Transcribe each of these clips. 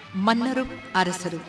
மன்னரும் அரசரும்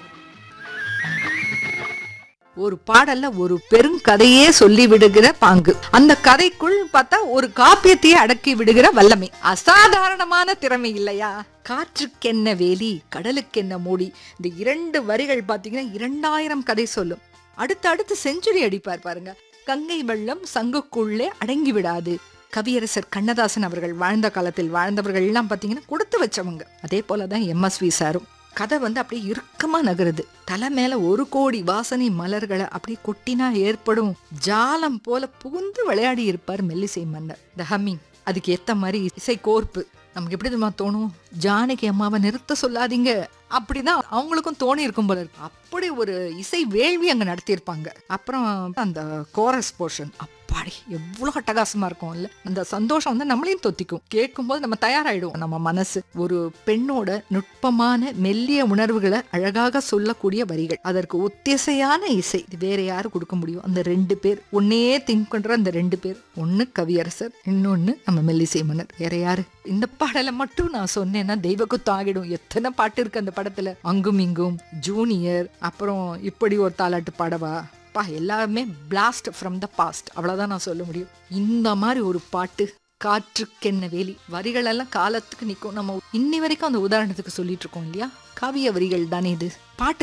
ஒரு பாடல்ல ஒரு பெருங்கதையே சொல்லி விடுகிற பாங்கு அந்த கதைக்குள் பார்த்தா ஒரு காப்பியத்தையே அடக்கி விடுகிற வல்லமை அசாதாரணமான திறமை இல்லையா காற்றுக்கென்ன வேலி கடலுக்கென்ன மூடி இந்த இரண்டு வரிகள் பாத்தீங்கன்னா இரண்டாயிரம் கதை சொல்லும் அடுத்து அடுத்து செஞ்சுரி அடிப்பார் பாருங்க கங்கை வெள்ளம் சங்குக்குள்ளே அடங்கி விடாது கவியரசர் கண்ணதாசன் அவர்கள் வாழ்ந்த காலத்தில் வாழ்ந்தவர்கள் எல்லாம் பாத்தீங்கன்னா கொடுத்து வச்சவங்க அதே போலதான் எம்எஸ்வி சாரும் கதை வந்து அப்படியே இறுக்கமா நகருது தலை மேல ஒரு கோடி வாசனை மலர்களை அப்படியே கொட்டினா ஏற்படும் ஜாலம் போல புகுந்து விளையாடி இருப்பார் மெல்லிசை மன்னர் த ஹம்மிங் அதுக்கு ஏத்த மாதிரி இசை கோர்ப்பு நமக்கு எப்படி தெரியுமா தோணும் ஜானகி அம்மாவை நிறுத்த சொல்லாதீங்க அப்படிதான் அவங்களுக்கும் தோணி இருக்கும் போல இருக்கு அப்படி ஒரு இசை வேள்வி அங்க நடத்தியிருப்பாங்க அப்புறம் அந்த கோரஸ் போர்ஷன் அப்பாடி எவ்வளவு அட்டகாசமா இருக்கும் இல்ல அந்த சந்தோஷம் வந்து நம்மளையும் தொத்திக்கும் கேட்கும்போது நம்ம தயாராயிடுவோம் நம்ம மனசு ஒரு பெண்ணோட நுட்பமான மெல்லிய உணர்வுகளை அழகாக சொல்லக்கூடிய வரிகள் அதற்கு ஒத்திசையான இசை இது வேற யாரு கொடுக்க முடியும் அந்த ரெண்டு பேர் ஒன்னே திங்க் பண்ற அந்த ரெண்டு பேர் ஒன்னு கவியரசர் இன்னொன்னு நம்ம மெல்லிசை மன்னர் வேற யாரு இந்த பாடலை மட்டும் நான் சொன்னேன்னா தெய்வ குத்தம் ஆகிடும் எத்தனை பாட்டு இருக்கு அந்த படத்துல அங்கும் இங்கும் ஜூனியர் அப்புறம் இப்படி ஒரு தாலாட்டு பாடவா பா எல்லாமே பிளாஸ்ட் ஃப்ரம் த பாஸ்ட் அவ்வளவுதான் நான் சொல்ல முடியும் இந்த மாதிரி ஒரு பாட்டு காற்றுக்கென்ன வேலி வரிகள் எல்லாம் காலத்துக்கு நிற்கும் நம்ம இன்னி வரைக்கும் அந்த உதாரணத்துக்கு சொல்லிட்டு இருக்கோம் இல்லையா காவிய வரிகள் தானே இது பாட்டு